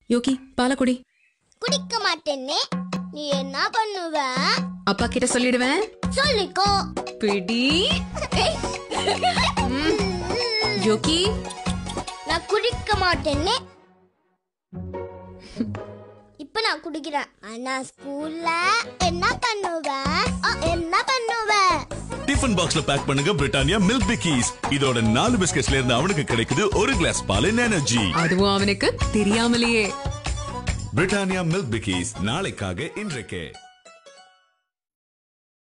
யோகி பாலக்குடி குடிக்க மாட்டேன்னு நீ என்ன பண்ணுவ அப்பா கிட்ட சொல்லிடுவேன் சொல்லிக்கோ பிடி ஏய். ம். யோகி நான் குடிக்க மாட்டேன்னு இப்ப நான் குடிக்கிறேன் ஆனா ஸ்கூல்ல என்ன பண்ணுவ அ, என்ன பண்ணுவ டிஃபன் பாக்ஸ்ல பேக் பண்ணுங்க பிரிட்டானியா மில்க் பிக்கீஸ் இதோட நாலு பிஸ்கெட்ஸ்ல இருந்து அவனுக்கு கிடைக்குது ஒரு கிளாஸ் பால் எனர்ஜி அதுவும் அவனுக்கு தெரியாமலேயே பிரிட்டானியா மில்க் பிக்கீஸ் நாளைக்காக இன்றைக்கே